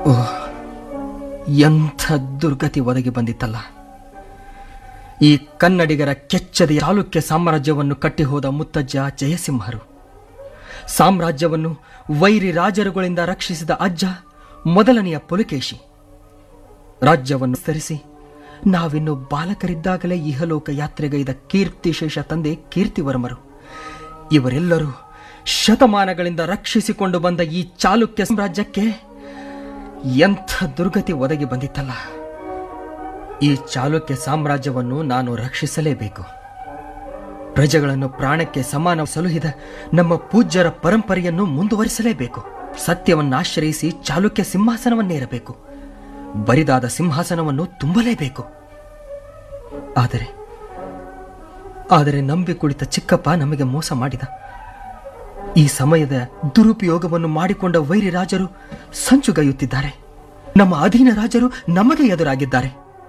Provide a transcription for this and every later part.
ಓಹ್ ಎಂಥ ದುರ್ಗತಿ ಒದಗಿ ಬಂದಿತ್ತಲ್ಲ ಈ ಕನ್ನಡಿಗರ ಕೆಚ್ಚದ ಚಾಲುಕ್ಯ ಸಾಮ್ರಾಜ್ಯವನ್ನು ಕಟ್ಟಿಹೋದ ಮುತ್ತಜ್ಜ ಜಯಸಿಂಹರು ಸಾಮ್ರಾಜ್ಯವನ್ನು ವೈರಿ ರಾಜರುಗಳಿಂದ ರಕ್ಷಿಸಿದ ಅಜ್ಜ ಮೊದಲನೆಯ ಪುಲಕೇಶಿ ರಾಜ್ಯವನ್ನು ವಿಸ್ತರಿಸಿ ನಾವಿನ್ನು ಬಾಲಕರಿದ್ದಾಗಲೇ ಇಹಲೋಕ ಯಾತ್ರೆಗೈದ ಕೀರ್ತಿಶೇಷ ತಂದೆ ಕೀರ್ತಿವರ್ಮರು ಇವರೆಲ್ಲರೂ ಶತಮಾನಗಳಿಂದ ರಕ್ಷಿಸಿಕೊಂಡು ಬಂದ ಈ ಚಾಲುಕ್ಯ ಸಾಮ್ರಾಜ್ಯಕ್ಕೆ ಎಂಥ ದುರ್ಗತಿ ಒದಗಿ ಬಂದಿತ್ತಲ್ಲ ಈ ಚಾಲುಕ್ಯ ಸಾಮ್ರಾಜ್ಯವನ್ನು ನಾನು ರಕ್ಷಿಸಲೇಬೇಕು ಪ್ರಜೆಗಳನ್ನು ಪ್ರಾಣಕ್ಕೆ ಸಮಾನ ಸಲುಹಿದ ನಮ್ಮ ಪೂಜ್ಯರ ಪರಂಪರೆಯನ್ನು ಮುಂದುವರಿಸಲೇಬೇಕು ಸತ್ಯವನ್ನಾಶ್ರಯಿಸಿ ಚಾಲುಕ್ಯ ಸಿಂಹಾಸನವನ್ನೇರಬೇಕು ಬರಿದಾದ ಸಿಂಹಾಸನವನ್ನು ತುಂಬಲೇಬೇಕು ಆದರೆ ಆದರೆ ನಂಬಿ ಕುಳಿತ ಚಿಕ್ಕಪ್ಪ ನಮಗೆ ಮೋಸ ಮಾಡಿದ ಈ ಸಮಯದ ದುರುಪಯೋಗವನ್ನು ಮಾಡಿಕೊಂಡ ವೈರಿ ರಾಜರು ಸಂಚುಗೈಯುತ್ತಿದ್ದಾರೆ ನಮ್ಮ ಅಧೀನ ರಾಜರು ನಮಗೆ ಎದುರಾಗಿದ್ದಾರೆ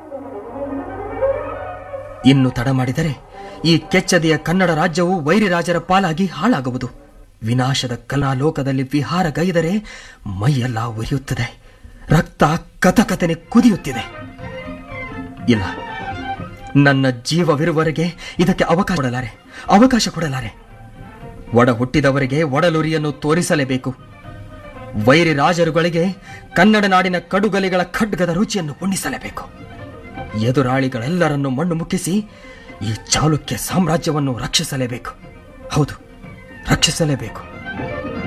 ಇನ್ನು ತಡ ಮಾಡಿದರೆ ಈ ಕೆಚ್ಚದೆಯ ಕನ್ನಡ ರಾಜ್ಯವು ವೈರಿ ರಾಜರ ಪಾಲಾಗಿ ಹಾಳಾಗುವುದು ವಿನಾಶದ ಕಲಾಲೋಕದಲ್ಲಿ ವಿಹಾರಗೈದರೆ ಮೈಯೆಲ್ಲ ಉರಿಯುತ್ತದೆ ರಕ್ತ ಕಥಕಥನೆ ಕುದಿಯುತ್ತಿದೆ ಇಲ್ಲ ನನ್ನ ಜೀವವಿರುವವರೆಗೆ ಇದಕ್ಕೆ ಅವಕಾಶ ಕೊಡಲಾರೆ ಅವಕಾಶ ಕೊಡಲಾರೆ ಒಡ ಹುಟ್ಟಿದವರಿಗೆ ಒಡಲುರಿಯನ್ನು ತೋರಿಸಲೇಬೇಕು ವೈರಿ ರಾಜರುಗಳಿಗೆ ಕನ್ನಡ ನಾಡಿನ ಕಡುಗಲಿಗಳ ಖಡ್ಗದ ರುಚಿಯನ್ನು ಉಣ್ಣಿಸಲೇಬೇಕು ಎದುರಾಳಿಗಳೆಲ್ಲರನ್ನು ಮಣ್ಣು ಮುಕ್ಕಿಸಿ ಈ ಚಾಲುಕ್ಯ ಸಾಮ್ರಾಜ್ಯವನ್ನು ರಕ್ಷಿಸಲೇಬೇಕು ಹೌದು ರಕ್ಷಿಸಲೇಬೇಕು